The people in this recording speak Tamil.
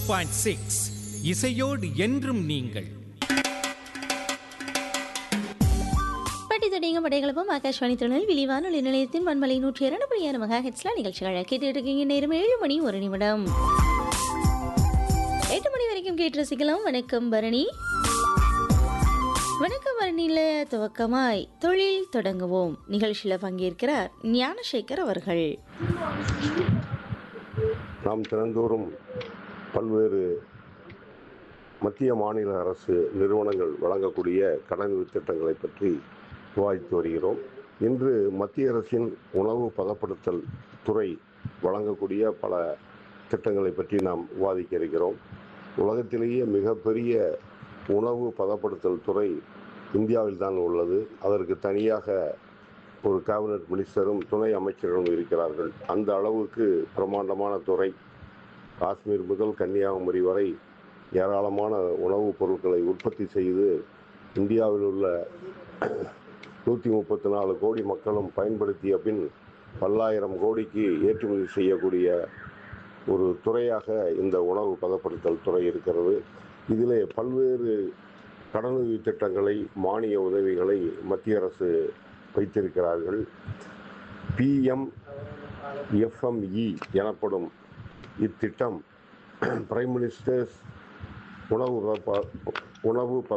பாயிண்ட் சிக்ஸ் இசையோடு என்றும் நீங்கள் பட்டித்தொடைங்க படைகளப்பும் ஆகாஷ்வாணி திருநெல்வேலி வானொலி நிலையத்தின் வன்மலை நூற்றி இரண்டு புள்ளி ஆறு மெகா ஹெட்ஸ்ல நிகழ்ச்சிகளை கேட்டுட்டு இருக்கீங்க நேரம் ஏழு மணி ஒரு நிமிடம் எட்டு மணி வரைக்கும் கேட்டு ரசிக்கலாம் வணக்கம் பரணி வணக்கம் பரணியில துவக்கமாய் தொழில் தொடங்குவோம் நிகழ்ச்சியில பங்கேற்கிறார் ஞானசேகர் அவர்கள் நாம் தினந்தோறும் பல்வேறு மத்திய மாநில அரசு நிறுவனங்கள் வழங்கக்கூடிய கடனுதவி திட்டங்களை பற்றி விவாதித்து வருகிறோம் இன்று மத்திய அரசின் உணவு பதப்படுத்தல் துறை வழங்கக்கூடிய பல திட்டங்களை பற்றி நாம் விவாதிக்க இருக்கிறோம் உலகத்திலேயே மிகப்பெரிய உணவு பதப்படுத்தல் துறை இந்தியாவில் தான் உள்ளது அதற்கு தனியாக ஒரு கேபினட் மினிஸ்டரும் துணை அமைச்சரும் இருக்கிறார்கள் அந்த அளவுக்கு பிரம்மாண்டமான துறை காஷ்மீர் முதல் கன்னியாகுமரி வரை ஏராளமான உணவுப் பொருட்களை உற்பத்தி செய்து இந்தியாவில் உள்ள நூற்றி முப்பத்தி நாலு கோடி மக்களும் பயன்படுத்திய பின் பல்லாயிரம் கோடிக்கு ஏற்றுமதி செய்யக்கூடிய ஒரு துறையாக இந்த உணவு பதப்படுத்தல் துறை இருக்கிறது இதிலே பல்வேறு கடனுதவி திட்டங்களை மானிய உதவிகளை மத்திய அரசு வைத்திருக்கிறார்கள் பிஎம் எஃப்எம்இ எனப்படும் இத்திட்டம் பிரைம் மினிஸ்டர்ஸ் உணவு ப- உணவு